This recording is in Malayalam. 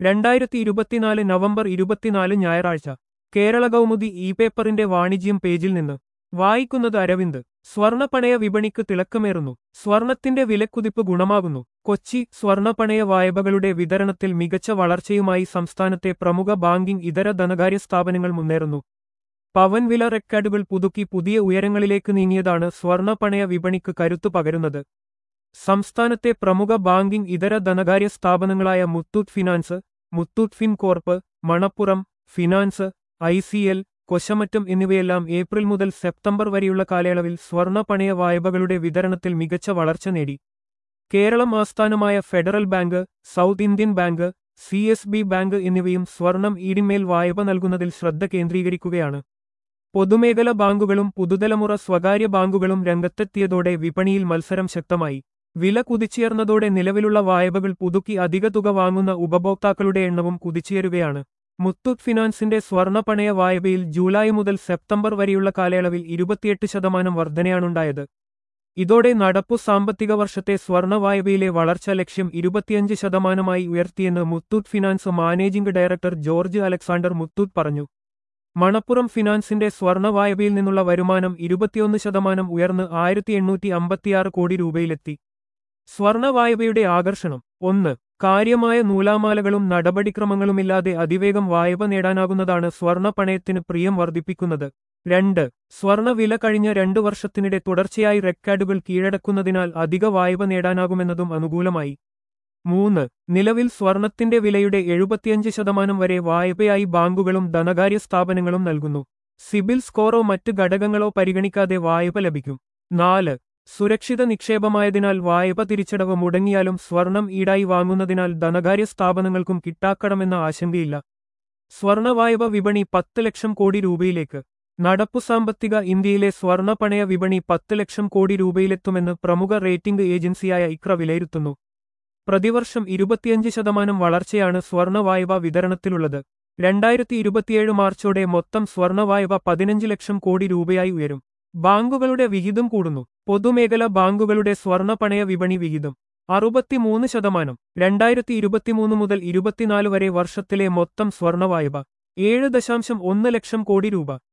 രണ്ടായിരത്തി ഇരുപത്തിനാല് നവംബർ ഇരുപത്തിനാല് ഞായറാഴ്ച കേരള കൗമുദി ഇ പേപ്പറിന്റെ വാണിജ്യം പേജിൽ നിന്ന് വായിക്കുന്നത് അരവിന്ദ് സ്വർണപണയ വിപണിക്ക് തിളക്കമേറുന്നു സ്വർണത്തിന്റെ വിലക്കുതിപ്പ് ഗുണമാകുന്നു കൊച്ചി സ്വർണപണയ വായ്പകളുടെ വിതരണത്തിൽ മികച്ച വളർച്ചയുമായി സംസ്ഥാനത്തെ പ്രമുഖ ബാങ്കിംഗ് ഇതര ധനകാര്യ സ്ഥാപനങ്ങൾ മുന്നേറുന്നു പവൻ വില റെക്കോർഡുകൾ പുതുക്കി പുതിയ ഉയരങ്ങളിലേക്ക് നീങ്ങിയതാണ് സ്വർണപണയ വിപണിക്ക് കരുത്തു പകരുന്നത് സംസ്ഥാനത്തെ പ്രമുഖ ബാങ്കിംഗ് ഇതര ധനകാര്യ സ്ഥാപനങ്ങളായ Muthoot finance Muthoot Fincorp Manappuram finance I C L Kosamattam എന്നിവയെല്ലാം ഏപ്രിൽ മുതൽ സെപ്റ്റംബർ വരെയുള്ള കാലയളവിൽ സ്വർണ്ണ പണയ വായ്പകളുടെ വിതരണത്തിൽ മികച്ച വളർച്ച നേടി കേരളം ആസ്ഥാനമായ federal bank south Indian bank C S B bank എന്നിവയും സ്വർണം ഈടിന്മേൽ വായ്പ നൽകുന്നതിൽ ശ്രദ്ധ കേന്ദ്രീകരിക്കുകയാണ് പൊതുമേഖല ബാങ്കുകളും പുതുതലമുറ സ്വകാര്യ ബാങ്കുകളും രംഗത്തെത്തിയതോടെ വിപണിയിൽ മത്സരം ശക്തമായി വില കുതിച്ചുയർന്നതോടെ നിലവിലുള്ള വായ്പകൾ പുതുക്കി അധിക തുക വാങ്ങുന്ന ഉപഭോക്താക്കളുടെ എണ്ണവും കുതിച്ചുയരുകയാണ് മുത്തൂറ്റ് ഫിനാൻസിന്റെ സ്വർണ്ണ പണയ വായ്പയിൽ ജൂലൈ മുതൽ സെപ്റ്റംബർ വരെയുള്ള കാലയളവിൽ ഇരുപത്തിയെട്ട് ശതമാനം വർധനയാണുണ്ടായത് ഇതോടെ നടപ്പു സാമ്പത്തിക വർഷത്തെ സ്വർണ്ണ വായ്പയിലെ വളർച്ചാ ലക്ഷ്യം ഇരുപത്തിയഞ്ച് ശതമാനമായി ഉയർത്തിയെന്ന് Muthoot finance managing director George Alexander Muthoot പറഞ്ഞു മണപ്പുറം ഫിനാൻസിന്റെ സ്വർണ്ണ വായ്പയിൽ നിന്നുള്ള വരുമാനം ഇരുപത്തിയൊന്ന് ശതമാനം ഉയർന്ന് ആയിരത്തി എണ്ണൂറ്റി അമ്പത്തിയാറ് കോടി രൂപയിലെത്തി സ്വർണ്ണ വായ്പയുടെ ആകർഷണം ഒന്ന് കാര്യമായ നൂലാമാലകളും നടപടിക്രമങ്ങളുമില്ലാതെ അതിവേഗം വായ്പ നേടാനാകുന്നതാണ് സ്വർണ്ണ പണയത്തിന് പ്രിയം വർദ്ധിപ്പിക്കുന്നത് രണ്ട് സ്വർണ്ണ വില കഴിഞ്ഞ രണ്ടു വർഷത്തിനിടെ തുടർച്ചയായി റെക്കോർഡുകൾ കീഴടക്കുന്നതിനാൽ അധിക വായ്പ നേടാനാകുമെന്നതും അനുകൂലമായി മൂന്ന് നിലവിൽ സ്വർണത്തിന്റെ വിലയുടെ എഴുപത്തിയഞ്ച് ശതമാനം വരെ വായ്പയായി ബാങ്കുകളും ധനകാര്യ സ്ഥാപനങ്ങളും നൽകുന്നു സിബിൽ സ്കോറോ മറ്റ് ഘടകങ്ങളോ പരിഗണിക്കാതെ വായ്പ ലഭിക്കും നാല് സുരക്ഷിത നിക്ഷേപമായതിനാൽ വായ്പ തിരിച്ചടവ് മുടങ്ങിയാലും സ്വർണം ഈടായി വാങ്ങുന്നതിനാൽ ധനകാര്യ സ്ഥാപനങ്ങൾക്കും കിട്ടാക്കണമെന്ന ആശങ്കയില്ല സ്വർണ വായ്പ വിപണി പത്ത് ലക്ഷം കോടി രൂപയിലേക്ക് നടപ്പു സാമ്പത്തിക ഇന്ത്യയിലെ സ്വർണ്ണ പണയ വിപണി പത്ത് ലക്ഷം കോടി രൂപയിലെത്തുമെന്ന് പ്രമുഖ റേറ്റിംഗ് ഏജൻസിയായ ഇക്ര വിലയിരുത്തുന്നു പ്രതിവർഷം ഇരുപത്തിയഞ്ച് ശതമാനം വളർച്ചയാണ് സ്വർണ്ണ വായ്പ വിതരണത്തിലുള്ളത് രണ്ടായിരത്തി ഇരുപത്തിയേഴ് മാർച്ചോടെ മൊത്തം സ്വർണ്ണ വായ്പ പതിനഞ്ച് ലക്ഷം കോടി രൂപയായി ഉയരും ബാങ്കുകളുടെ വിഹിതം കൂടുന്നു പൊതുമേഖല ബാങ്കുകളുടെ സ്വർണ്ണ പണയ വിപണി വിഹിതം അറുപത്തിമൂന്ന് ശതമാനം രണ്ടായിരത്തി ഇരുപത്തിമൂന്ന് മുതൽ ഇരുപത്തിനാല് വരെ വർഷത്തിലെ മൊത്തം സ്വർണ്ണ വായ്പ ഏഴ് ദശാംശം ഒന്ന് ലക്ഷം കോടി രൂപ